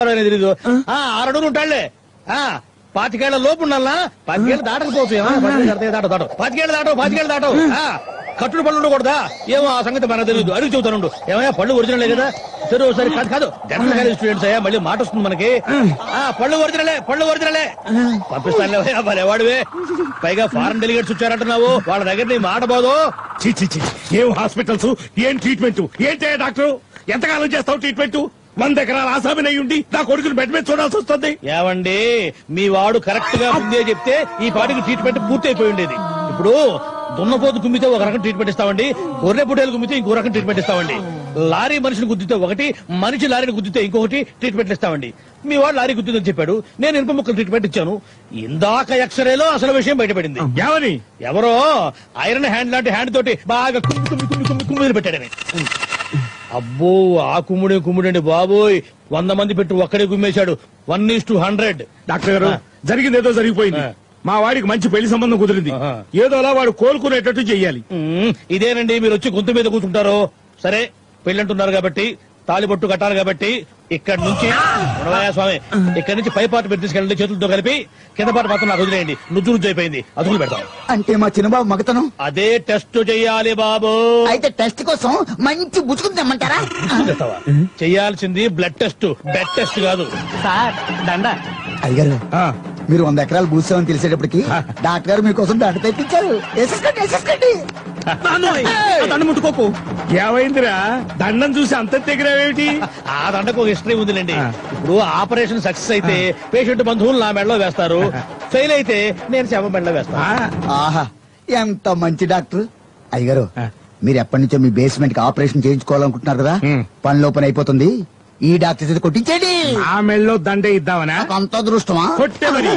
ఉంటాడో అనేది తెలీదు ఆ ఆరడుగులు ఉంటాడులే ఆ పాతికేళ్ల లోపు ఉండాలా పాతికేళ్ళు దాటకపోవచ్చు ఏమో పాతికేళ్ళు దాటితే దాటవు దాటవు పాతికేళ్ళు దాటవు పాతికేళ్ళు దాటవు ఆ, కట్టుడు పళ్ళు ఉండకూడదా ఏమో ఆ సంగతి మనకు తెలియదు అడిగి చెబుతాను ఏమయ్యా పళ్ళు ఒరిజినలే కదా సరే ఒకసారి కాదు కాదు డెంటల్ కాలేజ్ స్టూడెంట్స్ అయ్యా మళ్ళీ మాట వస్తుంది మనకి ఆ పళ్ళు ఒరిజినలే పళ్ళు ఒరిజినలే పంపిస్తానులే భలే వాడివే పైగా ఫారెన్ డెలిగేట్స్ వచ్చారంటున్నావు వాళ్ళ దగ్గర నీ మాట పోదు చి చి చి ఏం హాస్పిటల్స్ ఏం ట్రీట్మెంట్ ఏంటే డాక్టర్ ఎంతకాలం చేస్తావు ట్రీట్మెంట్ వంద ఎకరాల ఆసామిన అయి ఉండి నా కొడుకుని బెడ్ మీద చూడాల్సి వస్తుంది ఏవండి మీ వాడు కరెక్ట్ గా ముందే చెప్తే ఈ పాటికి ట్రీట్మెంట్ పూర్తి అయిపోయి ఉండేది ఇప్పుడు దున్నపోతు కుమ్మితే ఒక రకం ట్రీట్మెంట్ ఇస్తామండి గొర్రె పుట్టేలు కుమ్మితే ఇంకో రకం ట్రీట్మెంట్ ఇస్తామండి లారీ మనిషిని గుద్దితే ఒకటి మనిషి లారీని గుద్దితే ఇంకొకటి ట్రీట్మెంట్ ఇస్తామండి మీ వాడు లారీ గుద్దిందని చెప్పాడు నేను ఇనుప ముక్కలు ట్రీట్మెంట్ ఇచ్చాను ఇందాక ఎక్స్రేలో అసలు విషయం బయటపడింది ఏమని ఎవరో ఐరన్ హ్యాండ్ లాంటి హ్యాండ్ తోటి బాగా కుమ్మి కుమ్మి కుమ్మి కుమ్మి కుమ్మిది పెట్టాడని అబ్బో ఆ కుమ్ముడే కుమ్ముడండి బాబోయ్ వంద మంది పెట్టి ఒక్కడే కుమ్మేశాడు one is to hundred doctor గారు ఆ. జరిగింది ఏదో జరిగిపోయింది ఆ. మా వాడికి మంచి పెళ్లి సంబంధం కుదిరింది ఆహా. ఏదోలా వాడు కోలుకునేటట్టు చెయ్యాలి మ్మ్. ఇదేనండి మీరు వచ్చి గొంతు మీద కూర్చుంటారు సరే పెళ్ళంటున్నారు కాబట్టి తాలిబొట్టు కట్టాలి కాబట్టి ఇక్కడ నుంచి ఉండవయ్యా స్వామి ఇక్కడ నుంచి పై పాటు పెట్టి తీసుకెళ్ళండి చేతులతో కలిపి కింద పాటు మాత్రం నాకు వదిలేయండి నుజ్జు నుజ్జు అయిపోయింది అదుగులు పెడతాం అంటే మా చిన్నబాబు మగతనం అదే టెస్ట్ చెయ్యాలి బాబు అయితే టెస్ట్ కోసం మంచి బుచ్చుకుని తెమ్మంటారా చెప్తావా? చెయ్యాల్సింది బ్లడ్ టెస్ట్ బెడ్ టెస్ట్ కాదు సార్ దండ అయ్యగారు ఆ. మీరు వంద ఎకరాలు భూసామని తెలిసేటప్పటికి డాక్టర్ గారు మీకోసం దండ తెప్పించారు వేసేసుకోండి వేసేసుకోండి దండం ముట్టుకోకు ఏమైందిరా దండం చూసి అంత తెగిరావేమిటి ఆ దండకు ఒక హిస్టరీ ఉందిలేండి ఆ. ఇప్పుడు ఆపరేషన్ సక్సెస్ అయితే పేషెంట్ బంధువులు నా మెడలో వేస్తారు ఫెయిల్ అయితే నేను శవ మెడలో వేస్తాను ఆ, ఆహా ఎంత మంచి డాక్టర్ అయ్యగారు ఆ. మీరు ఎప్పటి నుంచో మీ బేస్మెంట్ కి ఆపరేషన్ చేయించుకోవాలనుకుంటున్నారు కదా హ్మ్. పని లోపల అయిపోతుంది ఈ డాక్టర్ చేత కొట్టించేయండి ఆ మెళ్ళలో దండే ఇద్దామనా నాకు అంత అదృష్టమా కొట్టే మరి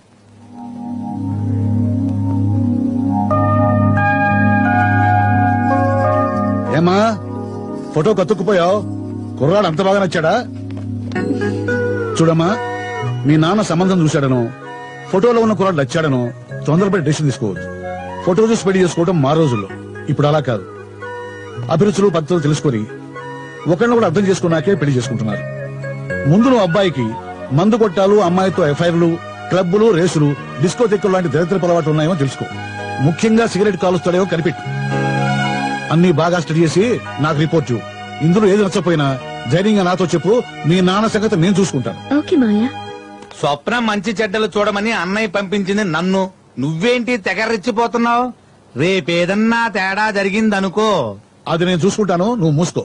ఏమా ఫోటో కతుక్కుపోయావు కుర్రాడు అంత బాగా నచ్చాడా చూడమ్మా మీ నాన్న సంబంధం చూశాడను ఫోటోలో ఉన్న కుర్రాడు నచ్చాడను తొందరపడి డెసిషన్ తీసుకోవచ్చు ఫోటో చూసి పెళ్లి చేసుకోవడం మా రోజుల్లో ఇప్పుడు అలా కాదు అభిరుచులు పద్ధతులు తెలుసుకొని ఒకరిని కూడా అర్థం చేసుకున్నాకే పెళ్లి చేసుకుంటున్నారు ముందు నువ్వు అబ్బాయికి మందు కొట్టాలు అమ్మాయితో ఎఫ్ఐఆర్లు క్లబ్బులు రేసులు డిస్కోటెక్కులు లాంటి దరిద్ర అలవాట్లు ఉన్నాయేమో తెలుసుకో ముఖ్యంగా సిగరెట్ కాలుస్తాడేమో కనిపెట్టు అన్ని బాగా స్టడీ చేసి నాకు రిపోర్ట్ ఇవ్వు. ఇందులో ఏది నచ్చపోయినా ధైర్యంగా నాతో చెప్పు మీ నాన్న సంగతి నేను చూసుకుంటాను ఓకే మాయా స్వప్న మంచి చెడ్డలు చూడమని అన్నయ్య పంపించింది నన్ను నువ్వేంటి తెగరెచ్చిపోతున్నావు రేపేదన్నా తేడా జరిగిందనుకో అది నేను చూసుకుంటాను నువ్వు మూసుకో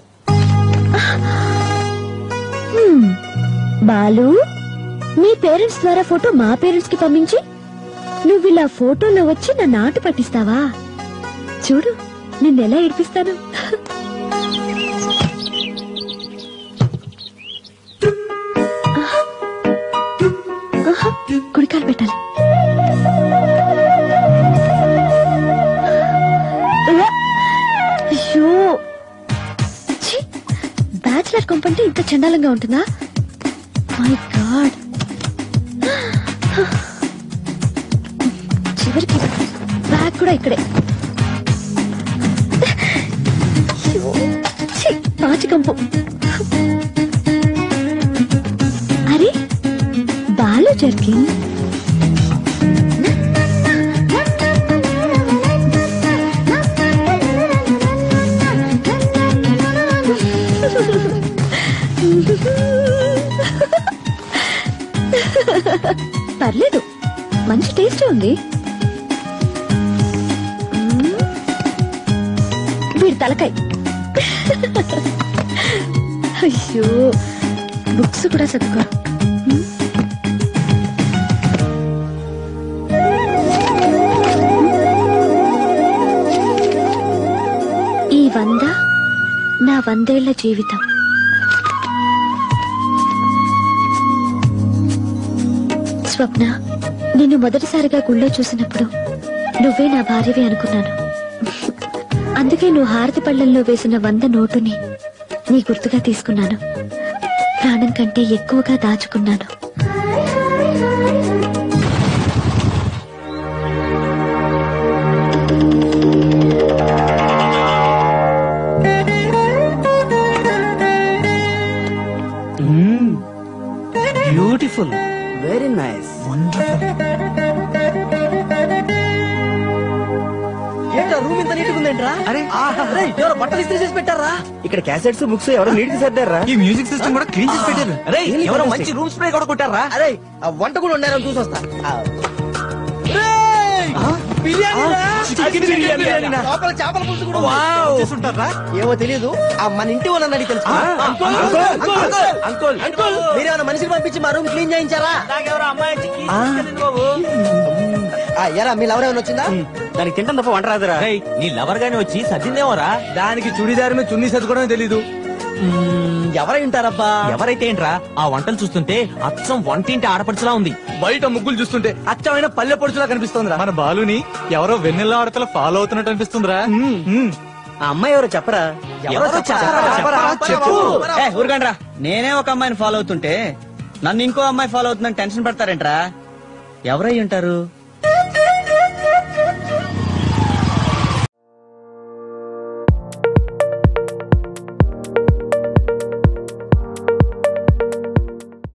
హ్మ్. బాలు మీ పేరెంట్స్ ద్వారా ఫోటో మా పేరెంట్స్ కి పంపించి నువ్వు ఇలా ఫోటోలో వచ్చి నన్ను ఆట పట్టిస్తావా చూడు నిన్నెలా ఏడిపిస్తాను ఆహా, కుడికాలు పెట్టాలి అయ్యో ఛీ! బ్యాచిలర్ కొంపంటే ఇంత చండాలంగా ఉంటుందా మై గాడ్ చివరికి బ్యాగ్ కూడా ఇక్కడే అయ్యో! ఛీ! పాచి కంపు అరే బాలు జర్కిన్ పర్లేదు మంచి టేస్ట్ ఉంది మ్మ్. వీడి తలకాయ అయ్యో బుక్స్ కూడా చదువుకోరు మ్మ్. ఈ వంద నా వందేళ్ల జీవితం స్వప్న నిన్ను మొదటిసారిగా గుళ్ళో చూసినప్పుడు నువ్వే నా భార్యవే అనుకున్నాను అందుకే నువ్వు హారతి పళ్ళల్లో వేసిన వంద నోటుని నీ గుర్తుగా తీసుకున్నాను ప్రాణం కంటే ఎక్కువగా దాచుకున్నాను ఏంట్రా రూమ్ ఇంత నీట్ ఉందేంట్రా అరే ఎవరో బట్టలు ఇస్త్రీ చేసి పెట్టారా ఇక్కడ క్యాసెట్స్ బుక్స్ ఎవరో నీట్ సర్దారా ఈ మ్యూజిక్ సిస్టమ్ కూడా క్లీన్ చేసి పెట్టారు అరే ఎవరో మంచి రూమ్ స్ప్రే కూడా కొట్టారా అరే ఆ వంట కూడా ఉండాలని చూసి వస్తా లోపల చేపల పులుసు కూడా ఉంది. ఏమో తెలియదు ఆ మన ఇంటి వాళ్ళని అడిగి తెలుసు అంకుల్ అంకుల్ మీరేమైనా మనిషిని పంపించి మా రూమ్ క్లీన్ చేయించారా ఆ, ఎరా మీ లవర్ ఏమైనా వచ్చిందా దానికి తింటాం తప్ప వంట రాదురా నీ లవర్ గాని వచ్చి సర్దిందేమోరా దానికి చుడిదారు మీద చున్నీ సర్దుకోవడం తెలీదు ఎవరై ఉంటారబ్బా ఎవరైతే ఏంట్రా ఆ వంటలు చూస్తుంటే అచ్చం వంటింటి ఆడపడుచులా ఉంది బయట ముగ్గులు చూస్తుంటే అచ్చమైన పల్లె పొడుచులా కనిపిస్తోందిరా మన బాలుని ఎవరో వెన్నెల ఆడతల ఫాలో అవుతున్నట్టు అనిపిస్తుందిరా ఆ అమ్మాయి ఎవరో చెప్పరా ఎవరో చెప్పరా చెప్పరా? చెప్పు ఏ, ఊరుకోండ్రా నేనే ఒక అమ్మాయిని ఫాలో అవుతుంటే నన్ను ఇంకో అమ్మాయి ఫాలో అవుతుందని టెన్షన్ పడతారేంట్రా ఎవరై ఉంటారు